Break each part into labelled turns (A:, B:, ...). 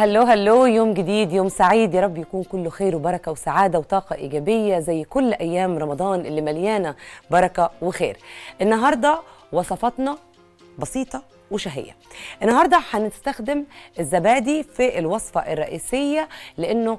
A: هلو هلو يوم جديد يوم سعيد يا رب يكون كله خير وبركة وسعادة وطاقة إيجابية زي كل أيام رمضان اللي مليانة بركة وخير النهاردة وصفاتنا بسيطة وشهية النهاردة هنستخدم الزبادي في الوصفة الرئيسية لأنه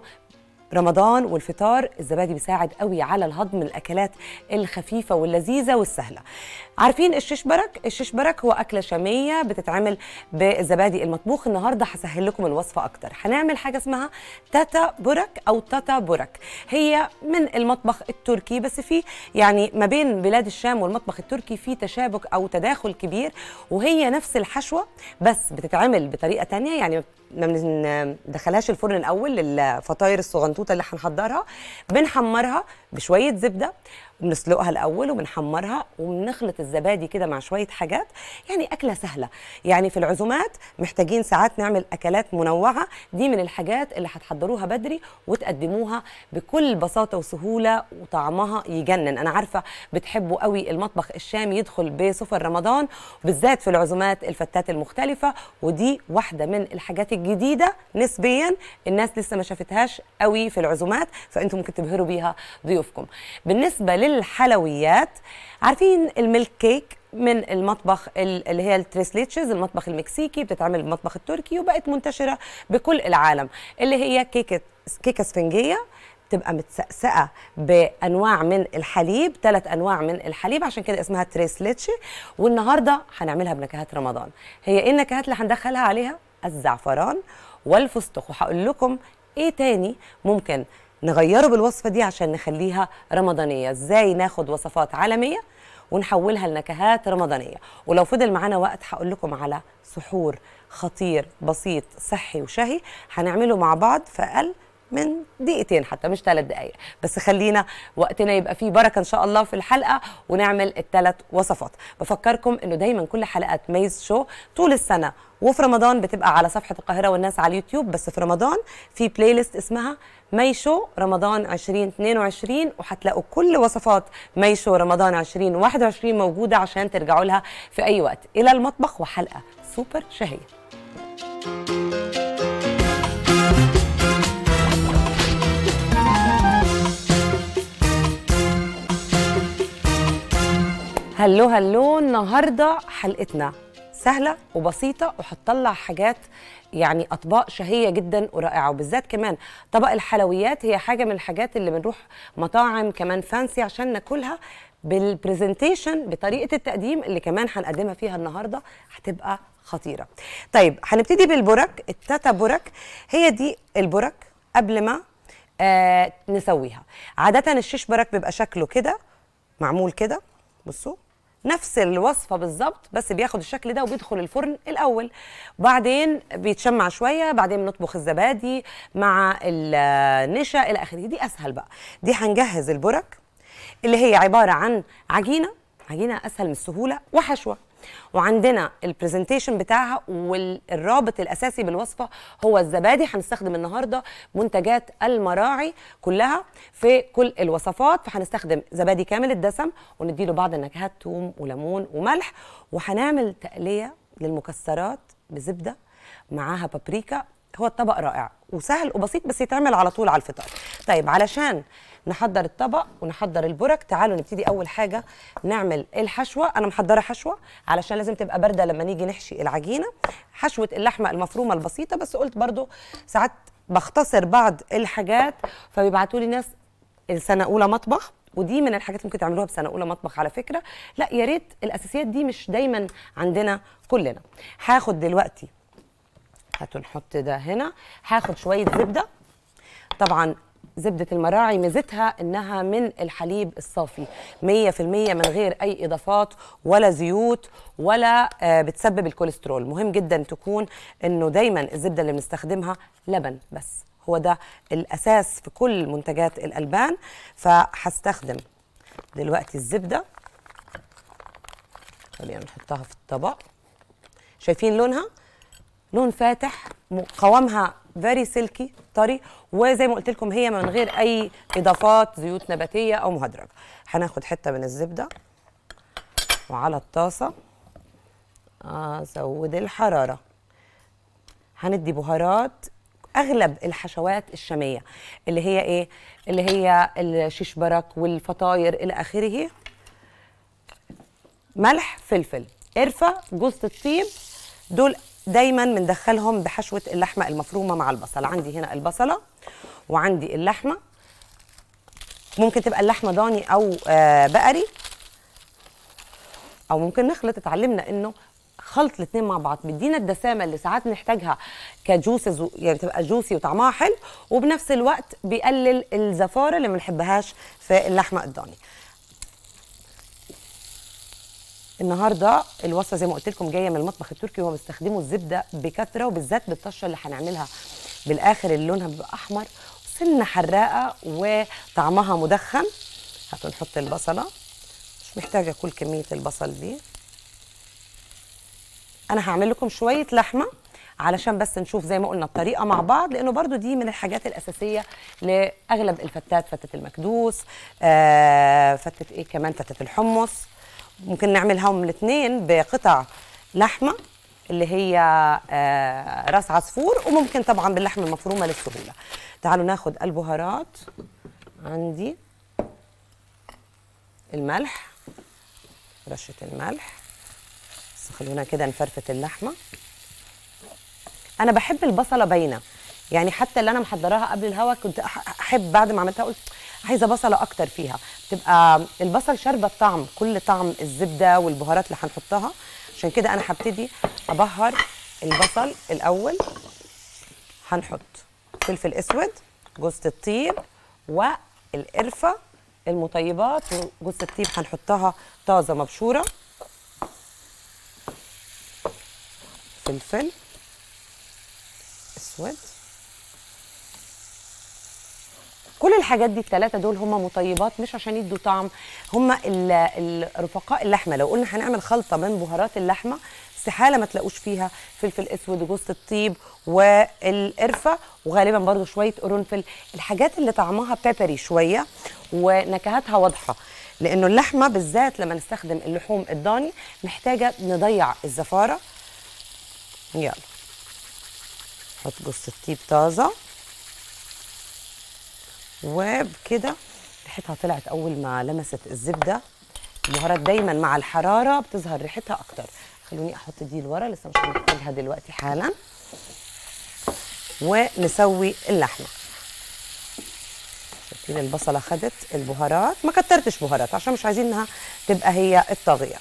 A: رمضان والفطار الزبادي بيساعد قوي على الهضم الاكلات الخفيفه واللذيذه والسهله عارفين الشيش برك الشيش برك هو اكله شاميه بتتعمل بالزبادي المطبوخ النهارده هسهل لكم الوصفه اكتر هنعمل حاجه اسمها تاتا برك او تاتا برك هي من المطبخ التركي بس في يعني ما بين بلاد الشام والمطبخ التركي في تشابك او تداخل كبير وهي نفس الحشوه بس بتتعمل بطريقه تانية يعني ما بندخلهاش الفرن الاول للفطاير الصغنطوطه اللي هنحضرها بنحمرها بشويه زبده بنسلقها الاول وبنحمرها وبنخلط الزبادي كده مع شويه حاجات يعني اكله سهله يعني في العزومات محتاجين ساعات نعمل اكلات منوعه دي من الحاجات اللي هتحضروها بدري وتقدموها بكل بساطه وسهوله وطعمها يجنن انا عارفه بتحبوا قوي المطبخ الشامي يدخل بسفر رمضان بالذات في العزومات الفتات المختلفه ودي واحده من الحاجات الجديده نسبيا الناس لسه ما شافتهاش قوي في العزومات فانتم ممكن تبهروا بيها ضيوفكم بالنسبه للحلويات عارفين الميلك كيك من المطبخ اللي هي التريسليتشز المطبخ المكسيكي بتتعمل بالمطبخ التركي وبقت منتشره بكل العالم اللي هي كيكه كيكه اسفنجيه تبقى متسقسقه بانواع من الحليب ثلاث انواع من الحليب عشان كده اسمها تريسليتش والنهارده هنعملها بنكهات رمضان هي ايه النكهات اللي هندخلها عليها الزعفران والفستق وهقول لكم ايه تاني ممكن نغيره بالوصفه دي عشان نخليها رمضانيه ازاي ناخد وصفات عالميه ونحولها لنكهات رمضانيه ولو فضل معانا وقت هقول لكم على سحور خطير بسيط صحي وشهي هنعمله مع بعض في اقل من دقيقتين حتى مش ثلاث دقائق بس خلينا وقتنا يبقى فيه بركه ان شاء الله في الحلقه ونعمل الثلاث وصفات بفكركم انه دايما كل حلقات ميز شو طول السنه وفي رمضان بتبقى على صفحه القاهره والناس على اليوتيوب بس في رمضان في بلاي ليست اسمها مي شو رمضان 2022 وهتلاقوا كل وصفات مي شو رمضان 2021 موجوده عشان ترجعوا لها في اي وقت الى المطبخ وحلقه سوبر شهيه هلو هلو النهارده حلقتنا سهله وبسيطه وهتطلع حاجات يعني اطباق شهيه جدا ورائعه وبالذات كمان طبق الحلويات هي حاجه من الحاجات اللي بنروح مطاعم كمان فانسي عشان ناكلها بالبرزنتيشن بطريقه التقديم اللي كمان هنقدمها فيها النهارده هتبقى خطيره. طيب هنبتدي بالبرك التاتا برك هي دي البرك قبل ما آه نسويها. عاده الشيش برك بيبقى شكله كده معمول كده بصوا نفس الوصفة بالظبط بس بياخد الشكل ده وبيدخل الفرن الأول وبعدين بيتشمع شوية بعدين بنطبخ الزبادي مع النشا إلى آخره دي أسهل بقى دي هنجهز البرك اللي هي عبارة عن عجينة عجينة أسهل من السهولة وحشوة وعندنا البرزنتيشن بتاعها والرابط الاساسي بالوصفه هو الزبادي هنستخدم النهارده منتجات المراعي كلها في كل الوصفات فهنستخدم زبادي كامل الدسم ونديله بعض النكهات توم وليمون وملح وهنعمل تقليه للمكسرات بزبده معاها بابريكا هو الطبق رائع وسهل وبسيط بس يتعمل على طول على الفطار طيب علشان نحضر الطبق ونحضر البرك تعالوا نبتدي اول حاجه نعمل الحشوه انا محضره حشوه علشان لازم تبقى بارده لما نيجي نحشي العجينه حشوه اللحمه المفرومه البسيطه بس قلت برضو ساعات بختصر بعض الحاجات فبيبعتوا لي ناس السنه اولى مطبخ ودي من الحاجات اللي ممكن تعملوها بسنه اولى مطبخ على فكره لا يا ريت الاساسيات دي مش دايما عندنا كلنا هاخد دلوقتي هاتوا نحط ده هنا هاخد شويه زبده طبعا زبدة المراعي ميزتها انها من الحليب الصافي 100% من غير اي اضافات ولا زيوت ولا بتسبب الكوليسترول مهم جدا تكون انه دايما الزبدة اللي بنستخدمها لبن بس هو ده الاساس في كل منتجات الالبان فهستخدم دلوقتي الزبدة خلينا نحطها في الطبق شايفين لونها لون فاتح قوامها فيري سيلكي طري وزي ما قلت لكم هي من غير اي اضافات زيوت نباتيه او مهدرجه هناخد حته من الزبده وعلى الطاسه ازود الحراره هندي بهارات اغلب الحشوات الشاميه اللي هي ايه اللي هي الشيش برك والفطاير الى اخره ملح فلفل قرفه جوز الطيب دول دايما بندخلهم بحشوه اللحمه المفرومه مع البصل عندي هنا البصله وعندي اللحمه ممكن تبقى اللحمه ضاني او آه بقري او ممكن نخلط اتعلمنا انه خلط الاثنين مع بعض بيدينا الدسامه اللي ساعات نحتاجها كجوسز و- يعني تبقى جوسي وطعمها حلو وبنفس الوقت بيقلل الزفاره اللي ما بنحبهاش في اللحمه الضاني النهارده الوصفه زي ما قلت لكم جايه من المطبخ التركي وهو بيستخدموا الزبده بكثره وبالذات بالطشه اللي هنعملها بالاخر اللي لونها بيبقى احمر وسنه حراقه وطعمها مدخن هاتوا نحط البصله مش محتاجه كل كميه البصل دي انا هعمل لكم شويه لحمه علشان بس نشوف زي ما قلنا الطريقه مع بعض لانه برضو دي من الحاجات الاساسيه لاغلب الفتات فتة المكدوس آه فتة ايه كمان فتة الحمص ممكن نعملهم الاثنين بقطع لحمه اللي هي آه راس عصفور وممكن طبعا باللحمه المفرومه للسهوله تعالوا ناخد البهارات عندي الملح رشه الملح بس خلونا كده نفرفت اللحمه انا بحب البصله باينه يعني حتى اللي انا محضراها قبل الهوا كنت أح- احب بعد ما عملتها قلت عايزه بصله اكتر فيها تبقى البصل شاربه الطعم كل طعم الزبده والبهارات اللي هنحطها عشان كده انا هبتدي ابهر البصل الاول هنحط فلفل اسود جوز الطيب والقرفه المطيبات وجوز الطيب هنحطها طازه مبشوره فلفل اسود كل الحاجات دي الثلاثه دول هم مطيبات مش عشان يدوا طعم هم ال- الرفقاء اللحمه لو قلنا هنعمل خلطه من بهارات اللحمه استحاله ما تلاقوش فيها فلفل اسود وجوز الطيب والقرفه وغالبا برضو شويه قرنفل الحاجات اللي طعمها بيبري شويه ونكهاتها واضحه لانه اللحمه بالذات لما نستخدم اللحوم الضاني محتاجه نضيع الزفاره يلا نحط جوز الطيب طازه وبكده ريحتها طلعت اول ما لمست الزبده البهارات دايما مع الحراره بتظهر ريحتها اكتر خلوني احط دي لورا لسه مش هنحتاجها دلوقتي حالا ونسوي اللحمه شايفين البصله خدت البهارات ما كترتش بهارات عشان مش عايزين انها تبقى هي الطاغيه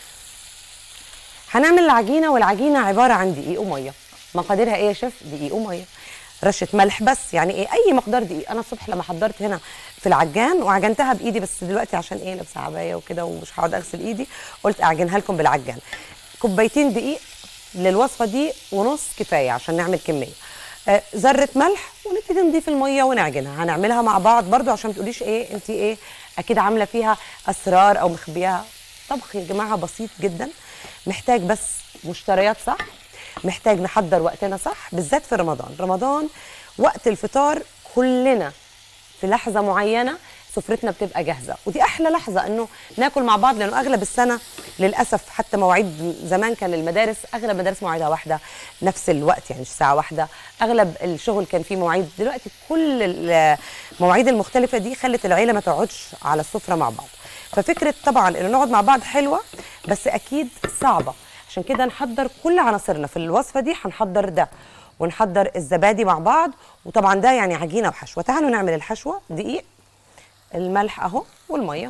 A: هنعمل العجينه والعجينه عباره عن دقيق وميه مقاديرها ايه يا شيف دقيق وميه رشه ملح بس يعني ايه اي مقدار دقيق انا الصبح لما حضرت هنا في العجان وعجنتها بايدي بس دلوقتي عشان ايه لابسه عبايه وكده ومش هقعد اغسل ايدي قلت اعجنها لكم بالعجان كوبايتين دقيق للوصفه دي ونص كفايه عشان نعمل كميه آه، ذره ملح ونبتدي نضيف الميه ونعجنها هنعملها مع بعض برضو عشان ما تقوليش ايه انت ايه اكيد عامله فيها اسرار او مخبيها طبخ يا جماعه بسيط جدا محتاج بس مشتريات صح محتاج نحضر وقتنا صح بالذات في رمضان رمضان وقت الفطار كلنا في لحظه معينه سفرتنا بتبقى جاهزه ودي احلى لحظه انه ناكل مع بعض لانه اغلب السنه للاسف حتى مواعيد زمان كان المدارس اغلب مدارس مواعيدها واحده نفس الوقت يعني الساعه واحده اغلب الشغل كان فيه مواعيد دلوقتي كل المواعيد المختلفه دي خلت العيله ما تقعدش على السفره مع بعض ففكره طبعا انه نقعد مع بعض حلوه بس اكيد صعبه عشان كده نحضر كل عناصرنا في الوصفه دي هنحضر ده ونحضر الزبادي مع بعض وطبعا ده يعني عجينه وحشوه تعالوا نعمل الحشوه دقيق الملح اهو والميه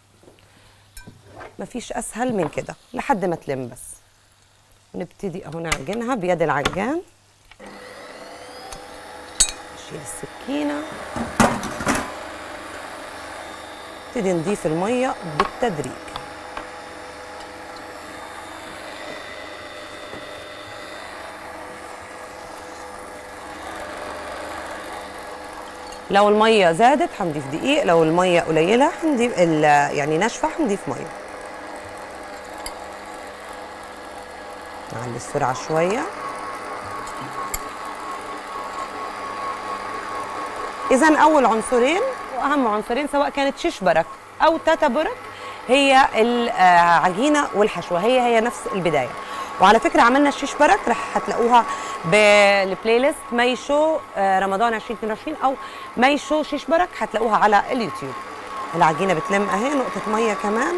A: مفيش اسهل من كده لحد ما تلم بس نبتدي اهو نعجنها بيد العجان نشيل السكينه نبتدي نضيف الميه بالتدريج لو الميه زادت هنضيف دقيق لو الميه قليله هنضيف ال- يعني ناشفه هنضيف ميه نعلي السرعه شويه اذا اول عنصرين واهم عنصرين سواء كانت شيش برك او تاتا برك هي العجينه والحشوه هي هي نفس البدايه وعلى فكره عملنا الشيش برك رح هتلاقوها بالبلاي ليست مي شو آه، رمضان 2022 او مي شو شيش برك هتلاقوها على اليوتيوب العجينه بتلم اهي نقطه ميه كمان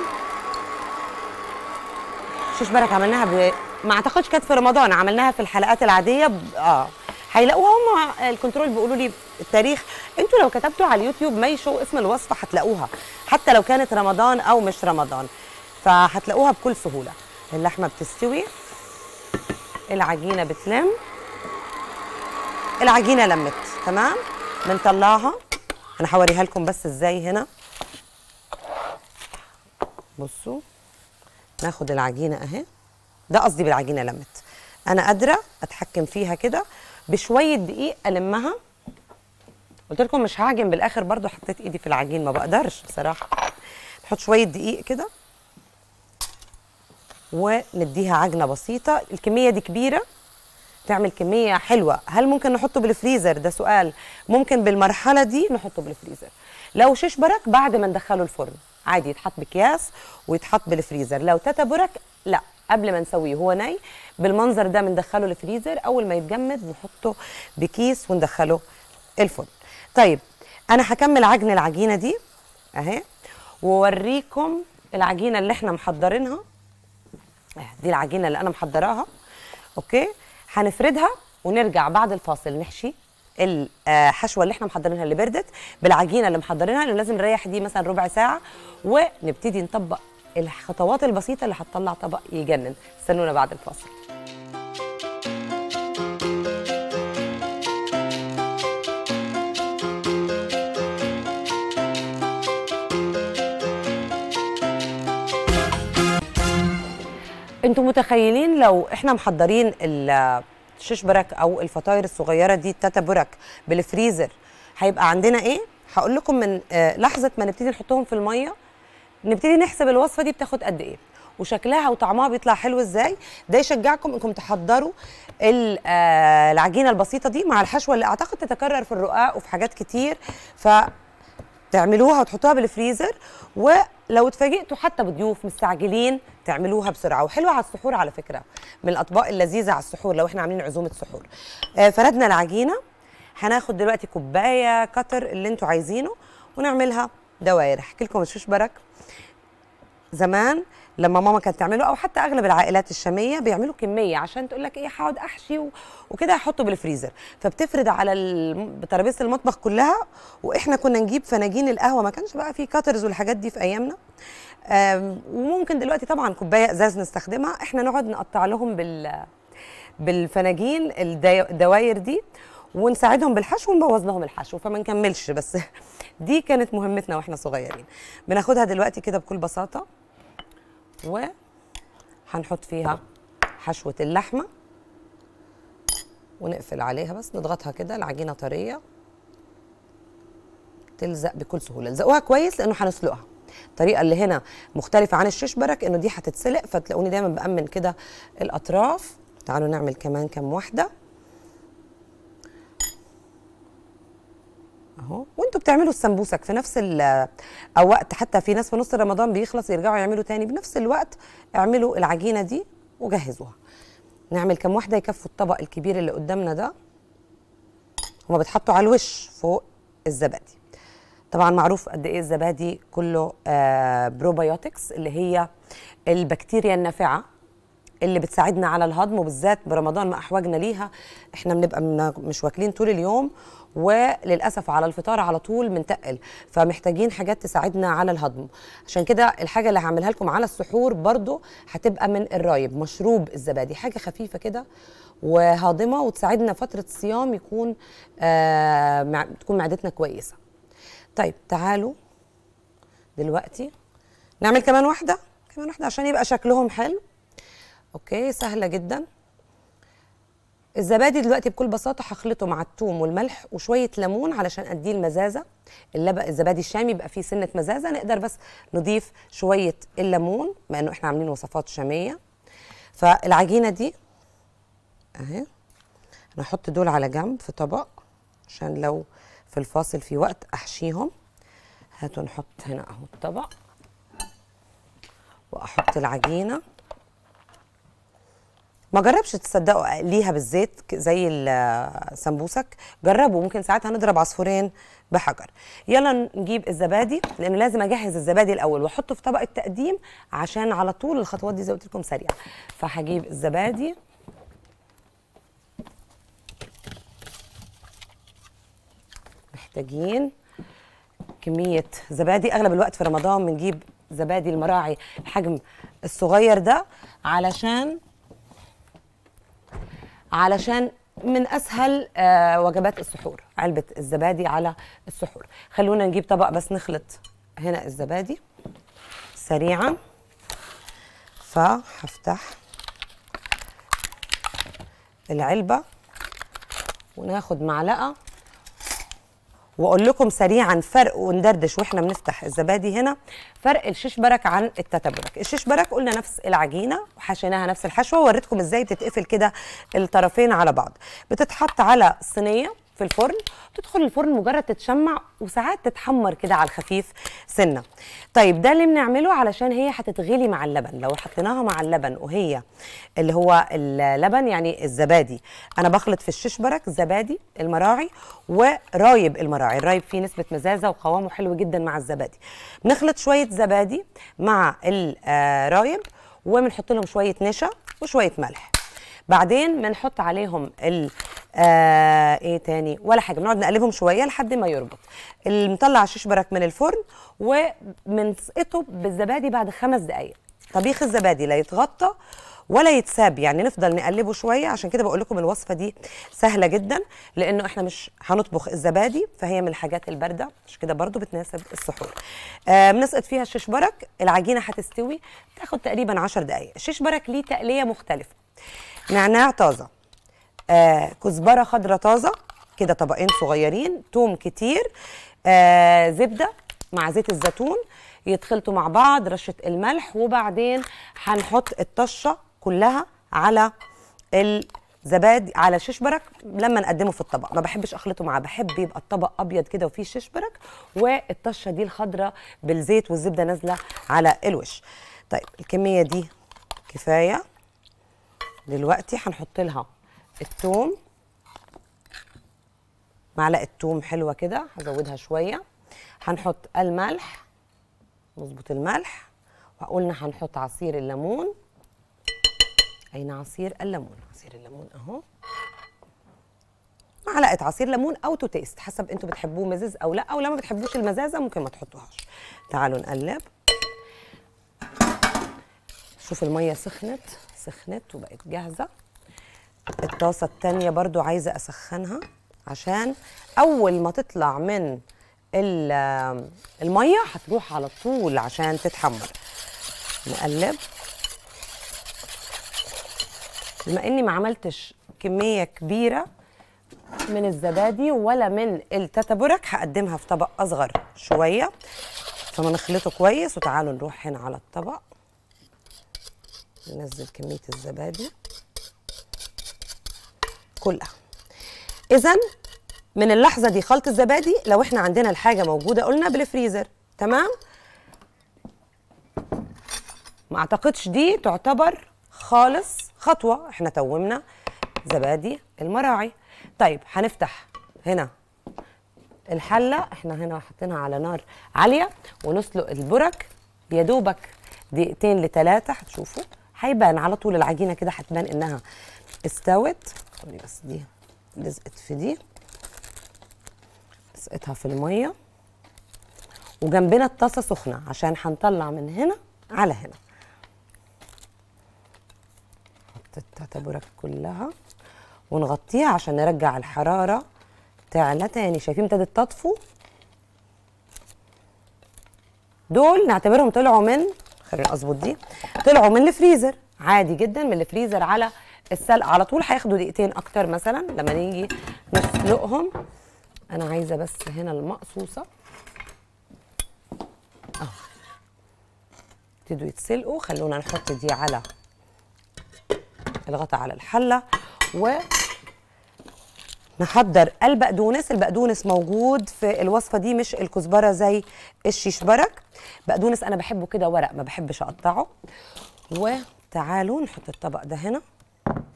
A: شيش برك عملناها ب... ما اعتقدش كانت في رمضان عملناها في الحلقات العاديه ب... اه هيلاقوها هم الكنترول بيقولوا لي التاريخ انتوا لو كتبتوا على اليوتيوب مي شو اسم الوصفه هتلاقوها حتى لو كانت رمضان او مش رمضان فهتلاقوها بكل سهوله اللحمه بتستوي العجينه بتلم العجينه لمت تمام بنطلعها انا هوريها لكم بس ازاي هنا بصوا ناخد العجينه اهي ده قصدي بالعجينه لمت انا قادره اتحكم فيها كده بشويه دقيق المها قلت لكم مش هعجن بالاخر برضو حطيت ايدي في العجين ما بقدرش بصراحه نحط شويه دقيق كده ونديها عجنه بسيطه الكميه دي كبيره تعمل كميه حلوه هل ممكن نحطه بالفريزر ده سؤال ممكن بالمرحله دي نحطه بالفريزر لو شيش برك بعد ما ندخله الفرن عادي يتحط بكياس ويتحط بالفريزر لو تاتا برك لا قبل ما نسويه هو ني بالمنظر ده بندخله الفريزر اول ما يتجمد نحطه بكيس وندخله الفرن طيب انا هكمل عجن العجينه دي اهي ووريكم العجينه اللي احنا محضرينها دي العجينه اللي انا محضراها اوكي هنفردها ونرجع بعد الفاصل نحشي الحشوه اللي احنا محضرينها اللي بردت بالعجينه اللي محضرينها لانه لازم نريح دي مثلا ربع ساعه ونبتدي نطبق الخطوات البسيطه اللي هتطلع طبق يجنن استنونا بعد الفاصل انتوا متخيلين لو احنا محضرين الشيش برك او الفطاير الصغيره دي التاتا برك بالفريزر هيبقى عندنا ايه هقول لكم من آه، لحظه ما نبتدي نحطهم في الميه نبتدي نحسب الوصفه دي بتاخد قد ايه وشكلها وطعمها بيطلع حلو ازاي ده يشجعكم انكم تحضروا ال- آه، العجينه البسيطه دي مع الحشوه اللي اعتقد تتكرر في الرقاق وفي حاجات كتير ف تعملوها وتحطوها بالفريزر ولو اتفاجئتوا حتى بضيوف مستعجلين تعملوها بسرعه وحلوه على السحور على فكره من الاطباق اللذيذه على السحور لو احنا عاملين عزومه سحور آه، فردنا العجينه هناخد دلوقتي كوبايه كتر اللي انتوا عايزينه ونعملها دواير احكي لكم الشوش برك زمان لما ماما كانت تعمله او حتى اغلب العائلات الشاميه بيعملوا كميه عشان تقول لك ايه هقعد احشي و... وكده هحطه بالفريزر فبتفرد على الم- ترابيزه المطبخ كلها واحنا كنا نجيب فناجين القهوه ما كانش بقى في كاترز والحاجات دي في ايامنا آم، وممكن دلوقتي طبعا كوبايه ازاز نستخدمها احنا نقعد نقطع لهم بال بالفناجين الدي- الدواير دي ونساعدهم بالحشو ونبوظ لهم الحشو فما نكملش بس دي كانت مهمتنا واحنا صغيرين بناخدها دلوقتي كده بكل بساطه وهنحط فيها حشوة اللحمة ونقفل عليها بس نضغطها كده العجينة طرية تلزق بكل سهولة الزقوها كويس لأنه هنسلقها الطريقة اللي هنا مختلفة عن الشيش برك إنه دي هتتسلق فتلاقوني دايما بأمن كده الأطراف تعالوا نعمل كمان كم واحدة اهو وانتوا بتعملوا السمبوسك في نفس ال او وقت حتى في ناس في نص رمضان بيخلص يرجعوا يعملوا تاني بنفس الوقت اعملوا العجينه دي وجهزوها نعمل كم واحده يكفوا الطبق الكبير اللي قدامنا ده هما بيتحطوا على الوش فوق الزبادي طبعا معروف قد ايه الزبادي كله آه بروبيوتكس اللي هي البكتيريا النافعه اللي بتساعدنا على الهضم وبالذات برمضان ما احوجنا ليها احنا بنبقى من- مش واكلين طول اليوم وللاسف على الفطار على طول بنتقل فمحتاجين حاجات تساعدنا على الهضم عشان كده الحاجه اللي هعملها لكم على السحور برضو هتبقى من الرايب مشروب الزبادي حاجه خفيفه كده وهاضمه وتساعدنا فتره الصيام يكون آه مع تكون معدتنا كويسه طيب تعالوا دلوقتي نعمل كمان واحده كمان واحده عشان يبقى شكلهم حلو اوكي سهله جدا الزبادي دلوقتي بكل بساطه هخلطه مع الثوم والملح وشويه ليمون علشان اديه المزازه اللبن الزبادي الشامي يبقى فيه سنه مزازه نقدر بس نضيف شويه الليمون بما انه احنا عاملين وصفات شاميه فالعجينه دي اهي نحط دول على جنب في طبق عشان لو في الفاصل في وقت احشيهم هاتوا نحط هنا اهو الطبق واحط العجينه ما جربش تصدقوا اقليها بالزيت ك- زي السمبوسك جربوا ممكن ساعتها نضرب عصفورين بحجر يلا نجيب الزبادي لان لازم اجهز الزبادي الاول واحطه في طبق التقديم عشان على طول الخطوات دي زي ما قلت لكم سريعه فهجيب الزبادي محتاجين كمية زبادي أغلب الوقت في رمضان بنجيب زبادي المراعي الحجم الصغير ده علشان علشان من أسهل آه وجبات السحور علبة الزبادي على السحور خلونا نجيب طبق بس نخلط هنا الزبادي سريعا فهفتح العلبة وناخد معلقة واقول لكم سريعا فرق وندردش واحنا بنفتح الزبادي هنا فرق الشيش برك عن التتبرك الشيش برك قلنا نفس العجينه وحشيناها نفس الحشوه ووريتكم ازاي بتتقفل كده الطرفين على بعض بتتحط على صينيه في الفرن تدخل الفرن مجرد تتشمع وساعات تتحمر كده على الخفيف سنه طيب ده اللي بنعمله علشان هي هتتغلي مع اللبن لو حطيناها مع اللبن وهي اللي هو اللبن يعني الزبادي انا بخلط في الشيش برك زبادي المراعي ورايب المراعي الرايب فيه نسبه مزازه وقوامه حلو جدا مع الزبادي بنخلط شويه زبادي مع الرايب وبنحط لهم شويه نشا وشويه ملح بعدين بنحط عليهم ال آه ايه تاني ولا حاجه بنقعد نقلبهم شويه لحد ما يربط المطلع شيش برك من الفرن وبنسقطه بالزبادي بعد خمس دقائق طبيخ الزبادي لا يتغطى ولا يتساب يعني نفضل نقلبه شويه عشان كده بقول لكم الوصفه دي سهله جدا لانه احنا مش هنطبخ الزبادي فهي من الحاجات البارده مش كده برضو بتناسب السحور آه بنسقط فيها الشيش برك العجينه هتستوي تاخد تقريبا 10 دقائق الشيش برك ليه تقليه مختلفه نعناع طازه آه كزبره خضراء طازه كده طبقين صغيرين توم كتير آه زبده مع زيت الزيتون يتخلطوا مع بعض رشه الملح وبعدين هنحط الطشه كلها على الزبادي على شيش برك لما نقدمه في الطبق ما بحبش اخلطه معاه بحب يبقى الطبق ابيض كده وفيه شيش برك والطشه دي الخضراء بالزيت والزبده نازله على الوش طيب الكميه دي كفايه دلوقتي هنحط لها الثوم معلقه ثوم حلوه كده هزودها شويه هنحط الملح نظبط الملح وقلنا هنحط عصير الليمون اين عصير الليمون عصير الليمون اهو معلقه عصير ليمون او تو تيست حسب انتوا بتحبوه مزز او لا او لو ما بتحبوش المزازه ممكن ما تحطوهاش تعالوا نقلب شوف الميه سخنت سخنت وبقت جاهزه الطاسه التانية برضو عايزه اسخنها عشان اول ما تطلع من الميه هتروح على طول عشان تتحمر نقلب بما اني ما عملتش كميه كبيره من الزبادي ولا من التتبرك هقدمها في طبق اصغر شويه فما نخلطه كويس وتعالوا نروح هنا على الطبق ننزل كميه الزبادي كلها اذا من اللحظه دي خلط الزبادي لو احنا عندنا الحاجه موجوده قلنا بالفريزر تمام ما اعتقدش دي تعتبر خالص خطوه احنا تومنا زبادي المراعي طيب هنفتح هنا الحله احنا هنا حاطينها على نار عاليه ونسلق البرك يا دوبك دقيقتين لثلاثه هتشوفوا هيبان على طول العجينه كده هتبان انها استوت خلي بس دي لزقت في دي نسقطها في الميه وجنبنا الطاسه سخنه عشان هنطلع من هنا على هنا نحط التتبرك كلها ونغطيها عشان نرجع الحراره تعلى تاني شايفين ابتدت تطفو دول نعتبرهم طلعوا من خلينا اظبط دي طلعوا من الفريزر عادي جدا من الفريزر على السلق على طول هياخدوا دقيقتين اكتر مثلا لما نيجي نسلقهم انا عايزه بس هنا المقصوصه اهو ابتدوا يتسلقوا خلونا نحط دي على الغطا على الحله و نحضر البقدونس البقدونس موجود في الوصفه دي مش الكزبره زي الشيش برك بقدونس انا بحبه كده ورق ما بحبش اقطعه وتعالوا نحط الطبق ده هنا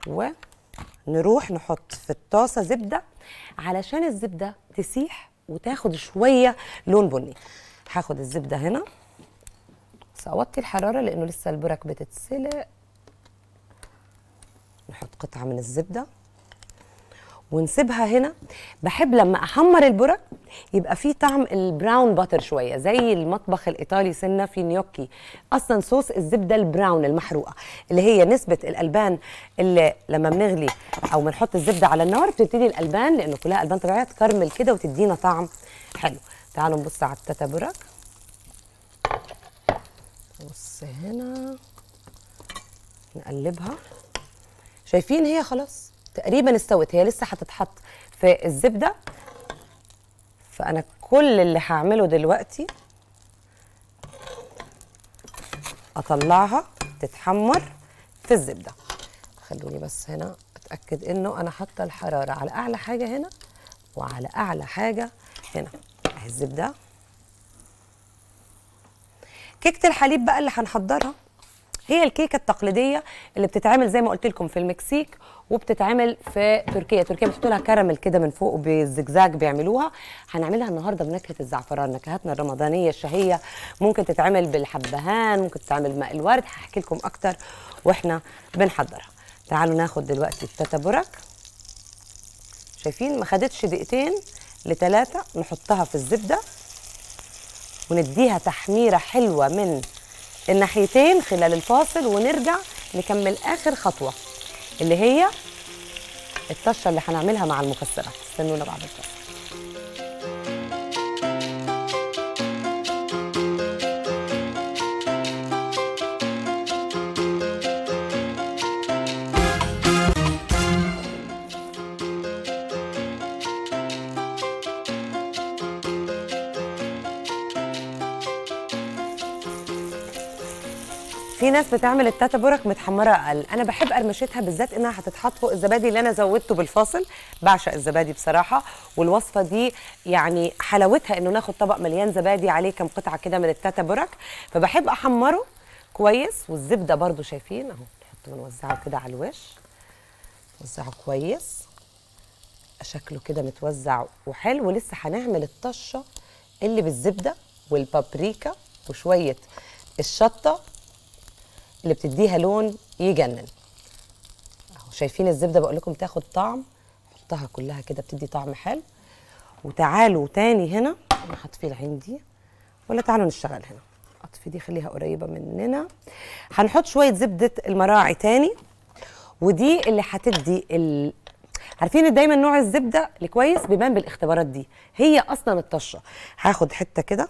A: ونروح نحط في الطاسه زبده علشان الزبده تسيح وتاخد شويه لون بني هاخد الزبده هنا بس اوطي الحراره لانه لسه البرك بتتسلق نحط قطعه من الزبده ونسيبها هنا بحب لما احمر البرك يبقى فيه طعم البراون باتر شويه زي المطبخ الايطالي سنه في نيوكي اصلا صوص الزبده البراون المحروقه اللي هي نسبه الالبان اللي لما بنغلي او بنحط الزبده على النار بتبتدي الالبان لانه كلها البان طبيعيه تكرمل كده وتدينا طعم حلو تعالوا نبص على التاتا برك بص هنا نقلبها شايفين هي خلاص تقريبا استوت هي لسه هتتحط في الزبده فانا كل اللي هعمله دلوقتي اطلعها تتحمر في الزبده خلوني بس هنا اتاكد انه انا حاطه الحراره على اعلى حاجه هنا وعلى اعلى حاجه هنا اهي الزبده كيكه الحليب بقى اللي هنحضرها هي الكيكه التقليديه اللي بتتعمل زي ما قلت لكم في المكسيك وبتتعمل في تركيا تركيا بتحطوا لها كراميل كده من فوق وبالزجزاج بيعملوها هنعملها النهارده بنكهه الزعفران نكهاتنا الرمضانيه الشهيه ممكن تتعمل بالحبهان ممكن تتعمل بماء الورد هحكي لكم اكتر واحنا بنحضرها تعالوا ناخد دلوقتي التاتا برك شايفين ما خدتش دقيقتين لثلاثه نحطها في الزبده ونديها تحميره حلوه من الناحيتين خلال الفاصل ونرجع نكمل اخر خطوه اللي هي الطشه اللي هنعملها مع المكسرات استنونا بعد الفاصل في ناس بتعمل التاتا برك متحمره اقل انا بحب قرمشتها بالذات انها هتتحط فوق الزبادي اللي انا زودته بالفاصل بعشق الزبادي بصراحه والوصفه دي يعني حلاوتها انه ناخد طبق مليان زبادي عليه كم قطعه كده من التاتا برك فبحب احمره كويس والزبده برضو شايفين اهو نحطه ونوزعه كده على الوش نوزعه كويس شكله كده متوزع وحلو ولسه هنعمل الطشه اللي بالزبده والبابريكا وشويه الشطه اللي بتديها لون يجنن اهو شايفين الزبده بقول لكم تاخد طعم حطها كلها كده بتدي طعم حلو وتعالوا تاني هنا انا هطفي العين دي ولا تعالوا نشتغل هنا اطفي دي خليها قريبه مننا هنحط شويه زبده المراعي تاني ودي اللي هتدي ال... عارفين إن دايما نوع الزبده الكويس بيبان بالاختبارات دي هي اصلا الطشه هاخد حته كده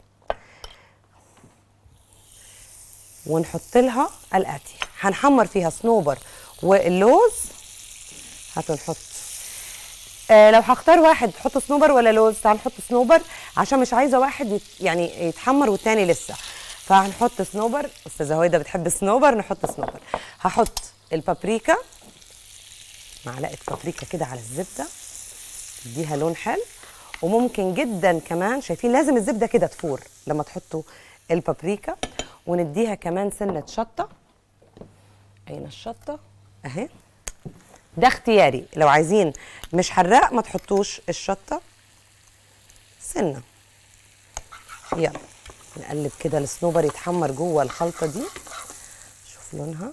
A: ونحط لها الاتي هنحمر فيها صنوبر واللوز هاتوا نحط آه لو هختار واحد تحط صنوبر ولا لوز هنحط صنوبر عشان مش عايزه واحد يت يعني يتحمر والتاني لسه فهنحط صنوبر استاذه هويدا بتحب الصنوبر نحط صنوبر هحط البابريكا معلقه بابريكا كده على الزبده تديها لون حلو وممكن جدا كمان شايفين لازم الزبده كده تفور لما تحطوا البابريكا ونديها كمان سنه شطه اين الشطه اهي ده اختياري لو عايزين مش حراق ما تحطوش الشطه سنه يلا نقلب كده الصنوبر يتحمر جوه الخلطه دي شوف لونها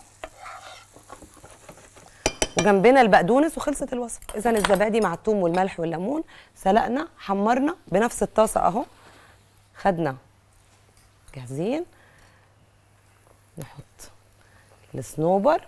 A: وجنبنا البقدونس وخلصت الوصفه اذا الزبادي مع الثوم والملح والليمون سلقنا حمرنا بنفس الطاسه اهو خدنا جاهزين نحط الصنوبر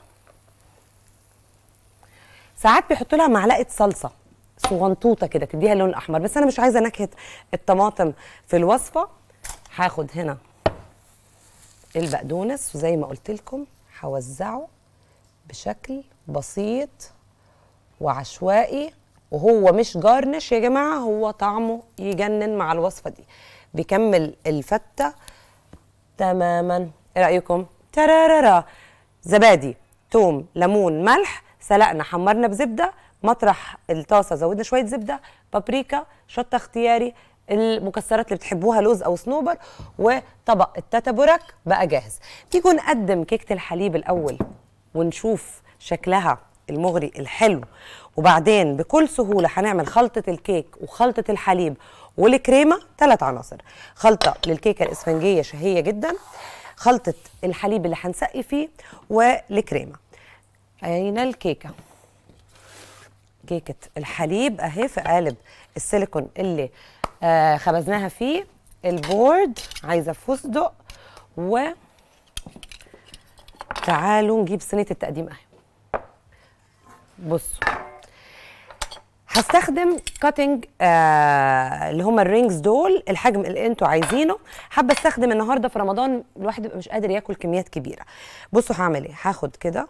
A: ساعات بيحطوا لها معلقه صلصه صغنطوطه كده تديها اللون الاحمر بس انا مش عايزه نكهه الطماطم في الوصفه هاخد هنا البقدونس وزي ما قلت لكم هوزعه بشكل بسيط وعشوائي وهو مش جارنش يا جماعه هو طعمه يجنن مع الوصفه دي بيكمل الفته تماما ايه رايكم ترارارا زبادي توم ليمون ملح سلقنا حمرنا بزبده مطرح الطاسه زودنا شويه زبده بابريكا شطه اختياري المكسرات اللي بتحبوها لوز او صنوبر وطبق التاتا برك بقى جاهز تيجوا نقدم كيكه الحليب الاول ونشوف شكلها المغري الحلو وبعدين بكل سهوله هنعمل خلطه الكيك وخلطه الحليب والكريمه ثلاث عناصر خلطه للكيكه الاسفنجيه شهيه جدا خلطه الحليب اللي هنسقي فيه والكريمه اين الكيكه كيكه الحليب اهي في قالب السيليكون اللي آه خبزناها فيه البورد عايزه فستق و تعالوا نجيب صينيه التقديم اهي بصوا هستخدم كاتنج آه اللي هم الرينجز دول الحجم اللي انتوا عايزينه حابه استخدم النهارده في رمضان الواحد بيبقى مش قادر ياكل كميات كبيره بصوا هعمل ايه هاخد كده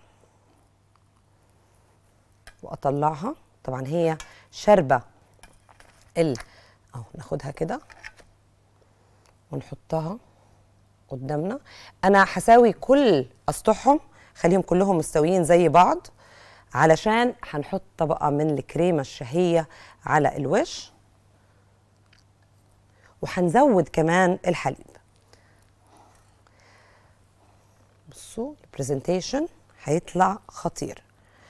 A: واطلعها طبعا هي شاربه ال اهو ناخدها كده ونحطها قدامنا انا هساوي كل اسطحهم خليهم كلهم مستويين زي بعض علشان هنحط طبقه من الكريمه الشهيه على الوش وهنزود كمان الحليب بصوا البرزنتيشن هيطلع خطير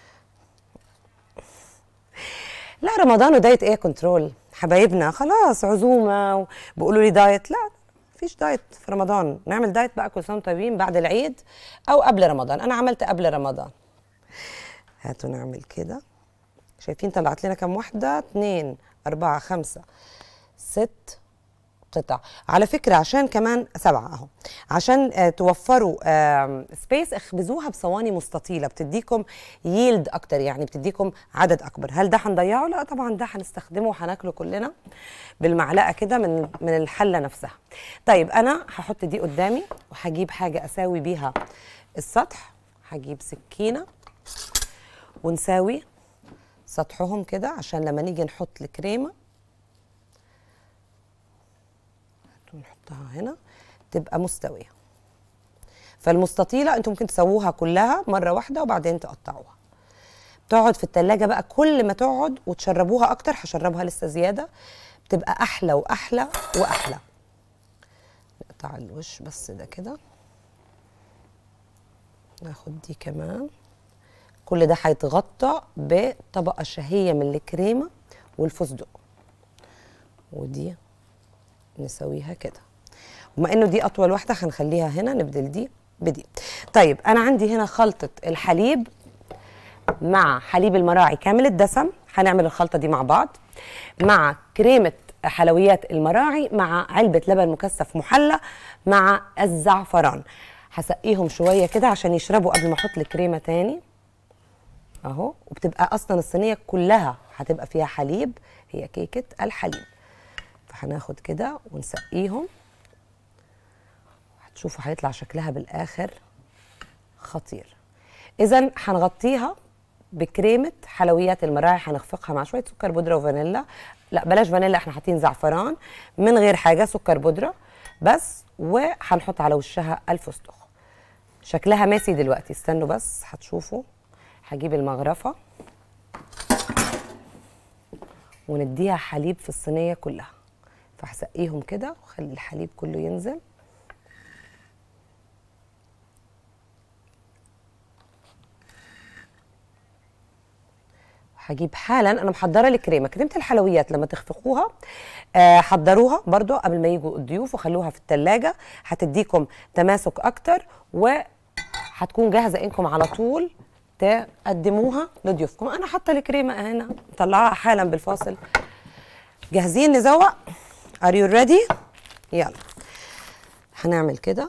A: لا رمضان ودايت ايه كنترول حبايبنا خلاص عزومه وبيقولوا لي دايت لا مفيش دايت في رمضان نعمل دايت بقى كل سنه طيبين بعد العيد او قبل رمضان انا عملت قبل رمضان هاتوا نعمل كده شايفين طلعت لنا كام واحده اتنين اربعه خمسه ست قطع على فكره عشان كمان سبعه اهو عشان آه توفروا آه سبيس اخبزوها بصواني مستطيله بتديكم ييلد اكتر يعني بتديكم عدد اكبر هل ده هنضيعه لا طبعا ده هنستخدمه وهناكله كلنا بالمعلقه كده من من الحله نفسها طيب انا هحط دي قدامي وهجيب حاجه اساوي بيها السطح هجيب سكينه ونساوي سطحهم كده عشان لما نيجي نحط الكريمه ونحطها هنا تبقى مستويه فالمستطيله انتم ممكن تسووها كلها مره واحده وبعدين تقطعوها تقعد في التلاجة بقى كل ما تقعد وتشربوها اكتر هشربها لسه زياده بتبقى احلى واحلى واحلى نقطع الوش بس ده كده ناخد دي كمان كل ده هيتغطى بطبقه شهيه من الكريمه والفستق ودي نسويها كده وما انه دي اطول واحده هنخليها هنا نبدل دي بدي طيب انا عندي هنا خلطه الحليب مع حليب المراعي كامل الدسم هنعمل الخلطه دي مع بعض مع كريمه حلويات المراعي مع علبه لبن مكثف محلى مع الزعفران هسقيهم شويه كده عشان يشربوا قبل ما احط الكريمه تاني اهو وبتبقى اصلا الصينيه كلها هتبقى فيها حليب هي كيكه الحليب فهناخد كده ونسقيهم هتشوفوا هيطلع شكلها بالاخر خطير اذا هنغطيها بكريمه حلويات المراعي هنخفقها مع شويه سكر بودره وفانيلا لا بلاش فانيلا احنا حاطين زعفران من غير حاجه سكر بودره بس وهنحط على وشها الفستق شكلها ماسي دلوقتي استنوا بس هتشوفوا هجيب المغرفه ونديها حليب في الصينيه كلها فهسقيهم كده وخلي الحليب كله ينزل هجيب حالا انا محضره الكريمه كريمه الحلويات لما تخفقوها آه حضروها برضو قبل ما يجوا الضيوف وخلوها في التلاجة هتديكم تماسك اكتر وهتكون جاهزه انكم على طول تقدموها لضيوفكم انا حاطه الكريمه هنا مطلعاها حالا بالفاصل جاهزين نزوق ار يو ريدي يلا هنعمل كده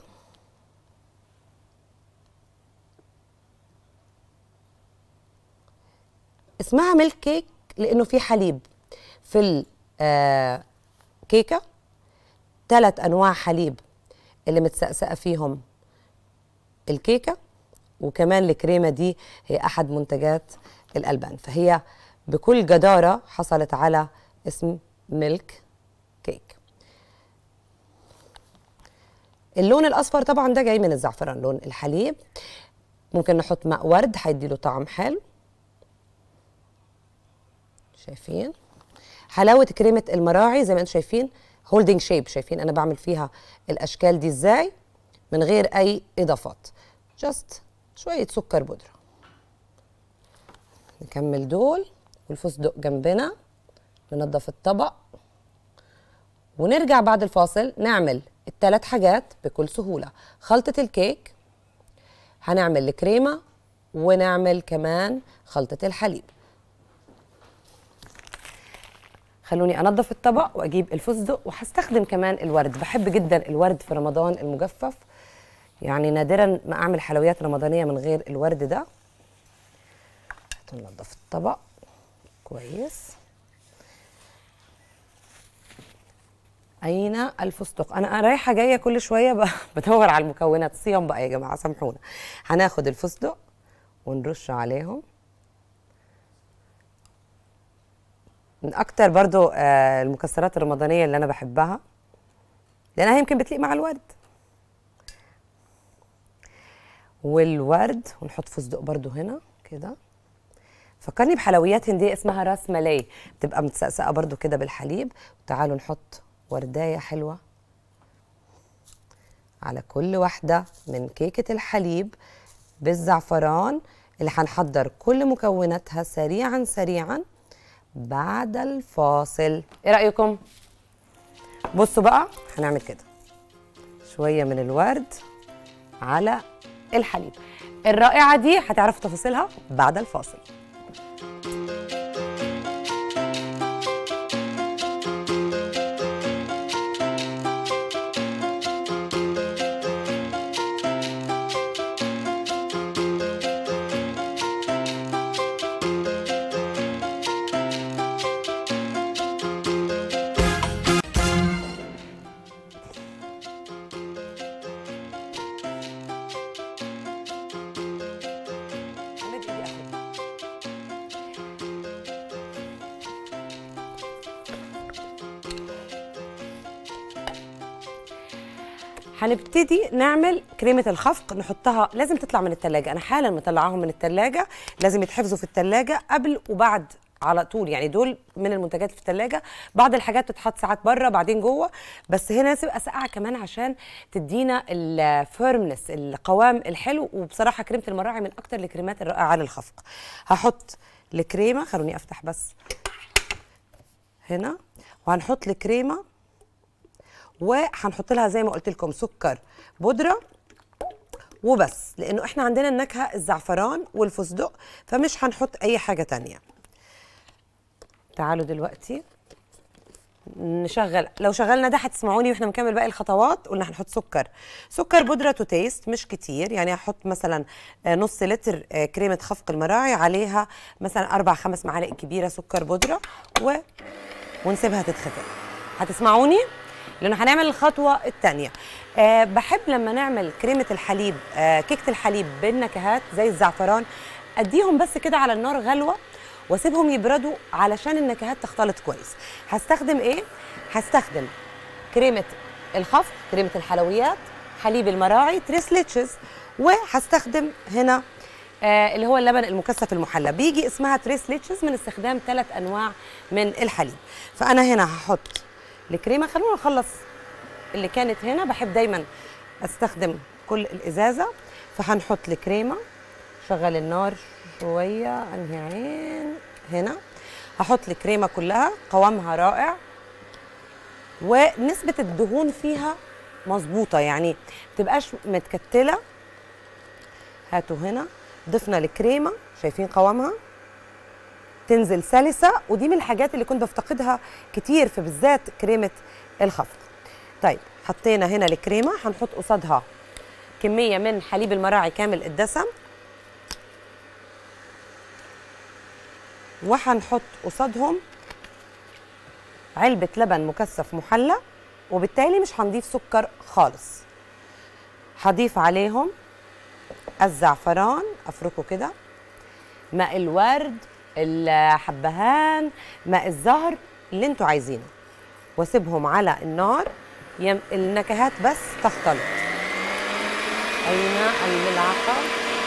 A: اسمها ميلك كيك لانه في حليب في الكيكه ثلاث انواع حليب اللي متسقسقه فيهم الكيكه وكمان الكريمه دي هي احد منتجات الالبان فهي بكل جداره حصلت على اسم ميلك كيك اللون الاصفر طبعا ده جاي من الزعفران لون الحليب ممكن نحط ماء ورد هيدي له طعم حلو شايفين حلاوه كريمه المراعي زي ما انتم شايفين هولدنج شيب شايفين انا بعمل فيها الاشكال دي ازاي من غير اي اضافات جاست شويه سكر بودره نكمل دول والفستق جنبنا ننضف الطبق ونرجع بعد الفاصل نعمل الثلاث حاجات بكل سهولة خلطة الكيك هنعمل الكريمة ونعمل كمان خلطة الحليب خلوني انضف الطبق واجيب الفستق وهستخدم كمان الورد بحب جدا الورد في رمضان المجفف يعني نادرا ما اعمل حلويات رمضانيه من غير الورد ده ننضف الطبق كويس اين الفستق انا رايحه جايه كل شويه بدور على المكونات صيام بقى يا جماعه سامحونا هناخد الفستق ونرش عليهم من اكتر برضو آه المكسرات الرمضانيه اللي انا بحبها لانها يمكن بتليق مع الورد والورد ونحط فستق برضو هنا كده فكرني بحلويات هنديه اسمها راس مالاي بتبقى متسقسقه برضو كده بالحليب تعالوا نحط وردايه حلوه على كل واحده من كيكه الحليب بالزعفران اللي هنحضر كل مكوناتها سريعا سريعا بعد الفاصل ايه رايكم بصوا بقى هنعمل كده شويه من الورد على الحليب الرائعه دي هتعرفوا تفاصيلها بعد الفاصل هنبتدي نعمل كريمة الخفق نحطها لازم تطلع من التلاجة أنا حالا مطلعاهم من التلاجة لازم يتحفظوا في التلاجة قبل وبعد على طول يعني دول من المنتجات في الثلاجه بعض الحاجات تتحط ساعات بره بعدين جوه بس هنا تبقى ساقعه كمان عشان تدينا الفيرمنس القوام الحلو وبصراحه كريمه المراعي من اكتر الكريمات الرائعه للخفق هحط الكريمه خلوني افتح بس هنا وهنحط الكريمه وهنحط لها زي ما قلت لكم سكر بودره وبس لانه احنا عندنا النكهه الزعفران والفستق فمش هنحط اي حاجه تانية تعالوا دلوقتي نشغل لو شغلنا ده هتسمعوني واحنا بنكمل باقي الخطوات قلنا هنحط سكر سكر بودره تو تيست مش كتير يعني هحط مثلا نص لتر كريمه خفق المراعي عليها مثلا اربع خمس معالق كبيره سكر بودره و... ونسيبها تتخفق هتسمعوني لانه هنعمل الخطوه الثانيه أه بحب لما نعمل كريمه الحليب أه كيكه الحليب بالنكهات زي الزعفران اديهم بس كده على النار غلوه واسيبهم يبردوا علشان النكهات تختلط كويس هستخدم ايه هستخدم كريمه الخفق كريمه الحلويات حليب المراعي تريس ليتشز وهستخدم هنا آه اللي هو اللبن المكثف المحلى بيجي اسمها تريس ليتشز من استخدام ثلاث انواع من الحليب فانا هنا هحط الكريمه خلونا نخلص اللي كانت هنا بحب دايما استخدم كل الازازه فهنحط الكريمه شغل النار شويه انهي عين هنا هحط الكريمه كلها قوامها رائع ونسبه الدهون فيها مظبوطه يعني تبقاش متكتله هاتوا هنا ضفنا الكريمه شايفين قوامها تنزل سلسه ودي من الحاجات اللي كنت بفتقدها كتير في بالذات كريمه الخفق طيب حطينا هنا الكريمه هنحط قصادها كميه من حليب المراعي كامل الدسم وهنحط قصادهم علبة لبن مكثف محلى وبالتالي مش هنضيف سكر خالص هضيف عليهم الزعفران افركه كده ماء الورد الحبهان ماء الزهر اللي انتوا عايزينه واسيبهم على النار يم النكهات بس تختلط اين الملعقه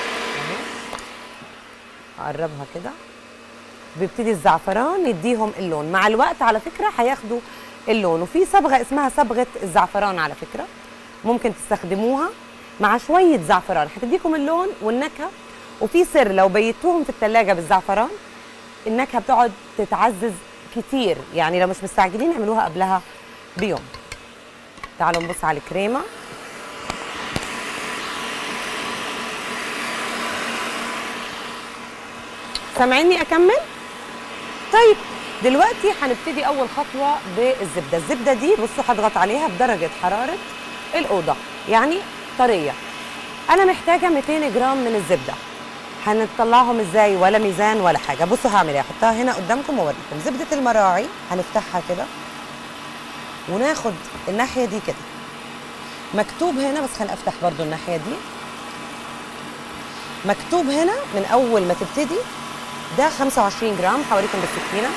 A: اقربها كده بيبتدي الزعفران يديهم اللون مع الوقت على فكره هياخدوا اللون وفي صبغه اسمها صبغه الزعفران على فكره ممكن تستخدموها مع شويه زعفران هتديكم اللون والنكهه وفي سر لو بيتوهم في التلاجة بالزعفران النكهه بتقعد تتعزز كتير يعني لو مش مستعجلين اعملوها قبلها بيوم تعالوا نبص على الكريمه سامعيني اكمل طيب دلوقتي هنبتدي اول خطوه بالزبده الزبده دي بصوا هضغط عليها بدرجه حراره الاوضه يعني طريه انا محتاجه 200 جرام من الزبده هنطلعهم ازاي ولا ميزان ولا حاجه بصوا هعمل ايه هحطها هنا قدامكم واوريكم زبده المراعي هنفتحها كده وناخد الناحيه دي كده مكتوب هنا بس خليني افتح برضو الناحيه دي مكتوب هنا من اول ما تبتدي ده 25 جرام هوريكم بالسكينه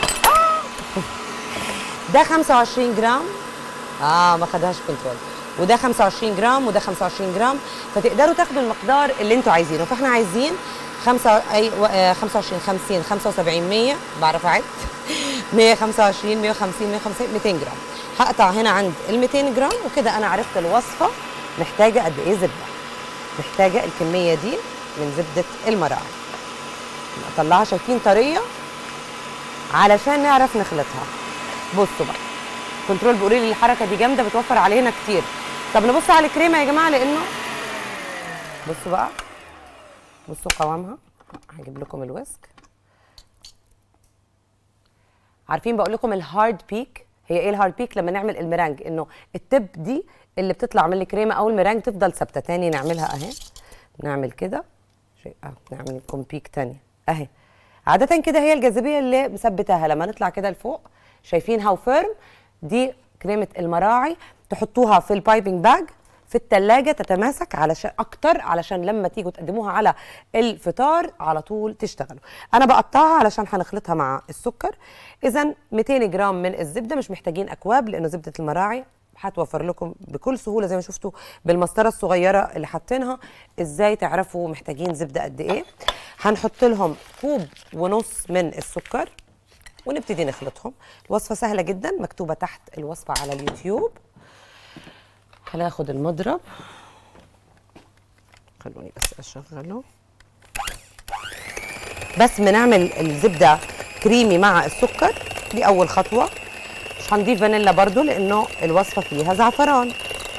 A: ده 25 جرام اه ما خدهاش كنترول وده 25 جرام وده 25 جرام فتقدروا تاخدوا المقدار اللي انتوا عايزينه فاحنا عايزين خمسة اي و- آه، 25 50 75 100 بعرف اعد 125 150 150 200 جرام هقطع هنا عند ال 200 جرام وكده انا عرفت الوصفه محتاجه قد ايه زبده محتاجه الكميه دي من زبده المراعي اطلعها شايفين طريه علشان نعرف نخلطها بصوا بقى كنترول بيقول لي الحركه دي جامده بتوفر علينا كتير طب نبص على الكريمه يا جماعه لانه بصوا بقى بصوا قوامها هجيب لكم الويسك عارفين بقول لكم الهارد بيك هي ايه الهارد بيك لما نعمل المرانج انه التب دي اللي بتطلع من الكريمه او المرانج تفضل ثابته تاني نعملها اهي نعمل كده شيء اه نعمل لكم بيك تاني اهي عاده كده هي الجاذبيه اللي مثبتاها لما نطلع كده لفوق شايفين هاو فيرم دي كريمه المراعي تحطوها في البايبنج باج في التلاجة تتماسك علشان اكتر علشان لما تيجوا تقدموها على الفطار على طول تشتغلوا انا بقطعها علشان هنخلطها مع السكر اذا 200 جرام من الزبده مش محتاجين اكواب لانه زبده المراعي هتوفر لكم بكل سهوله زي ما شفتوا بالمسطره الصغيره اللي حاطينها ازاي تعرفوا محتاجين زبده قد ايه هنحط لهم كوب ونص من السكر ونبتدي نخلطهم الوصفه سهله جدا مكتوبه تحت الوصفه على اليوتيوب هناخد المضرب خلوني بس اشغله بس بنعمل الزبده كريمي مع السكر دي اول خطوه مش هنضيف فانيلا برضو لانه الوصفه فيها زعفران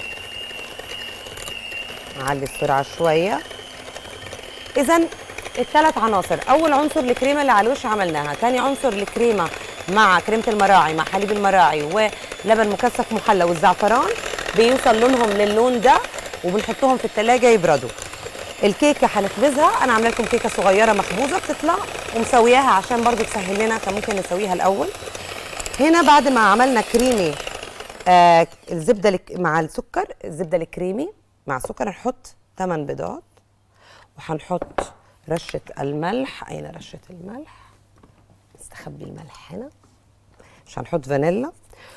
A: نعلي السرعه شويه اذا الثلاث عناصر اول عنصر الكريمه اللي على الوش عملناها ثاني عنصر الكريمه مع كريمه المراعي مع حليب المراعي ولبن مكثف محلى والزعفران بيوصل لونهم للون ده وبنحطهم في التلاجة يبردوا الكيكه هنخبزها انا عامله لكم كيكه صغيره مخبوزه بتطلع ومسوياها عشان برضو تسهل لنا كان ممكن نسويها الاول هنا بعد ما عملنا كريمي آه الزبده الك- مع السكر الزبده الكريمي مع السكر هنحط 8 بيضات وهنحط رشه الملح اين رشه الملح نستخبي الملح هنا مش هنحط فانيلا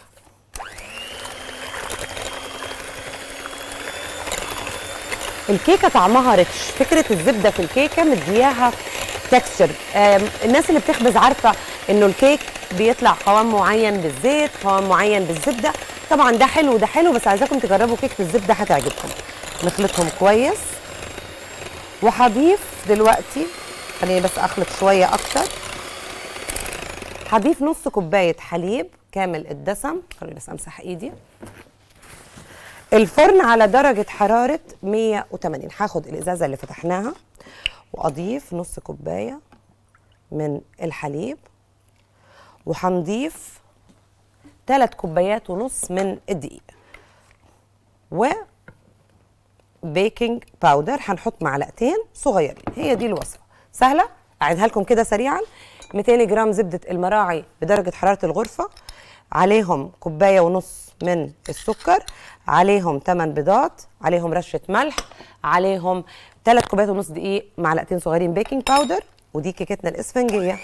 A: الكيكه طعمها ريتش فكره الزبده في الكيكه مدياها تكستشر الناس اللي بتخبز عارفه انه الكيك بيطلع قوام معين بالزيت قوام معين بالزبده طبعا ده حلو وده حلو بس عايزاكم تجربوا كيكه الزبده هتعجبكم نخلطهم كويس وهضيف دلوقتي خليني بس اخلط شويه اكتر هضيف نص كوبايه حليب كامل الدسم خليني بس امسح ايدي الفرن على درجة حرارة 180 هاخد الإزازة اللي فتحناها وأضيف نص كوباية من الحليب وهنضيف ثلاث كوبايات ونص من الدقيق و بيكنج باودر هنحط معلقتين صغيرين هي دي الوصفة سهلة أعيدها لكم كده سريعا 200 جرام زبدة المراعي بدرجة حرارة الغرفة عليهم كوباية ونص من السكر عليهم 8 بيضات عليهم رشة ملح عليهم 3 كوبايات ونص دقيق معلقتين صغيرين بيكنج باودر ودي كيكتنا الاسفنجية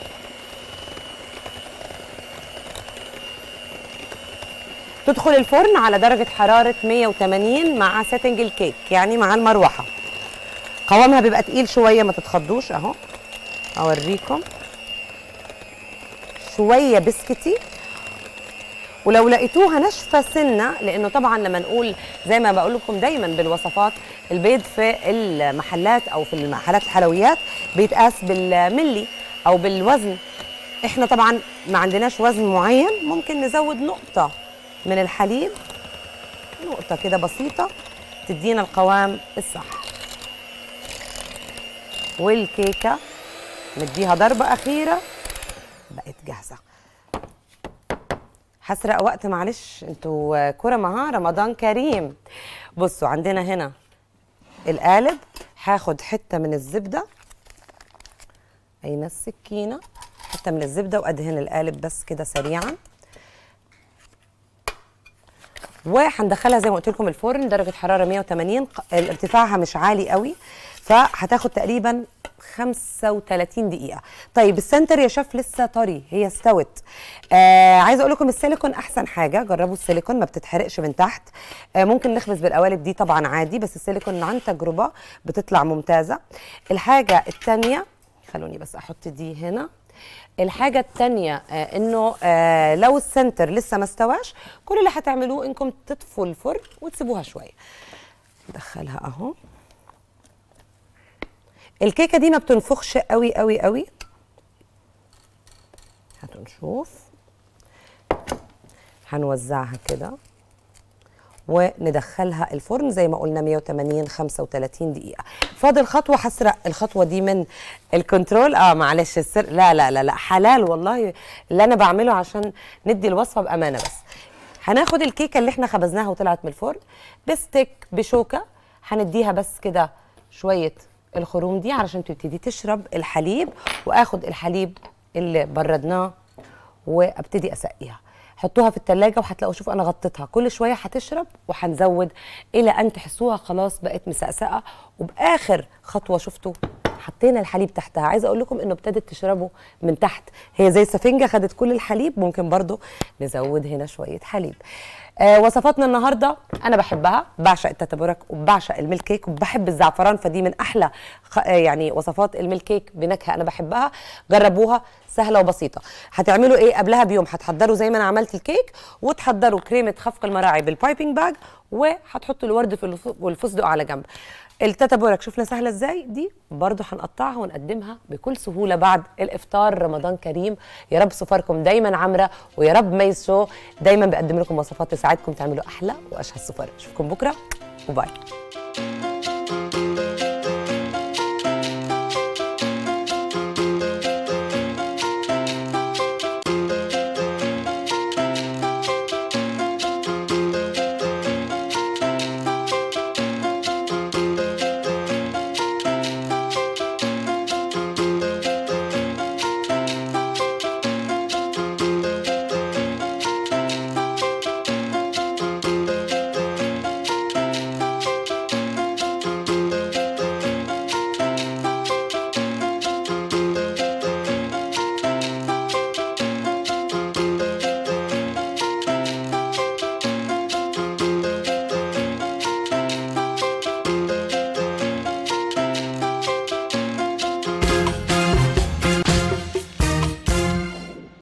A: تدخل الفرن على درجة حرارة 180 مع سيتنج الكيك يعني مع المروحة قوامها بيبقى تقيل شوية ما تتخضوش اهو اوريكم شوية بسكتي ولو لقيتوها ناشفه سنه لانه طبعا لما نقول زي ما بقول لكم دايما بالوصفات البيض في المحلات او في المحلات الحلويات بيتقاس بالملي او بالوزن احنا طبعا ما عندناش وزن معين ممكن نزود نقطه من الحليب نقطه كده بسيطه تدينا القوام الصح والكيكه نديها ضربه اخيره بقت جاهزه هسرق وقت معلش انتوا كرمة ها رمضان كريم بصوا عندنا هنا القالب هاخد حته من الزبده اين السكينه حته من الزبده وادهن القالب بس كده سريعا وهندخلها زي ما قلت لكم الفرن درجه حراره 180 ارتفاعها مش عالي قوي فهتاخد تقريبا 35 دقيقة طيب السنتر يا شيف لسه طري هي استوت آه عايزة اقول لكم السيليكون احسن حاجة جربوا السيليكون ما بتتحرقش من تحت آه ممكن نخبز بالقوالب دي طبعا عادي بس السيليكون عن تجربة بتطلع ممتازة الحاجة التانية خلوني بس احط دي هنا الحاجة التانية آه انه آه لو السنتر لسه ما استواش كل اللي هتعملوه انكم تطفوا الفرن وتسيبوها شوية ندخلها اهو الكيكه دي ما بتنفخش قوي قوي قوي هاتوا نشوف هنوزعها كده وندخلها الفرن زي ما قلنا 180 35 دقيقة فاضل خطوة هسرق الخطوة دي من الكنترول اه معلش السر لا لا لا لا حلال والله اللي انا بعمله عشان ندي الوصفة بأمانة بس هناخد الكيكة اللي احنا خبزناها وطلعت من الفرن بستيك بشوكة هنديها بس كده شوية الخروم دي علشان تبتدي تشرب الحليب واخد الحليب اللي بردناه وابتدي اسقيها حطوها في التلاجة وهتلاقوا شوفوا انا غطيتها كل شويه هتشرب وهنزود الى ان تحسوها خلاص بقت مسقسقه وباخر خطوه شفتوا حطينا الحليب تحتها عايزه اقول لكم انه ابتدت تشربه من تحت هي زي السفنجه خدت كل الحليب ممكن برضو نزود هنا شويه حليب آه وصفاتنا النهارده انا بحبها بعشق التتبورك وبعشق الميلك كيك وبحب الزعفران فدي من احلى خ... آه يعني وصفات الميلك كيك بنكهه انا بحبها جربوها سهله وبسيطه هتعملوا ايه قبلها بيوم هتحضروا زي ما انا عملت الكيك وتحضروا كريمه خفق المراعي بالبايبنج باج وهتحطوا الورد في والفستق على جنب التتبورك شفنا سهله ازاي دي برضو هنقطعها ونقدمها بكل سهوله بعد الافطار رمضان كريم يا رب سفركم دايما عمره ويا رب ميز شو دايما بقدم لكم وصفات تساعدكم تعملوا احلى واشهى السفر اشوفكم بكره وباي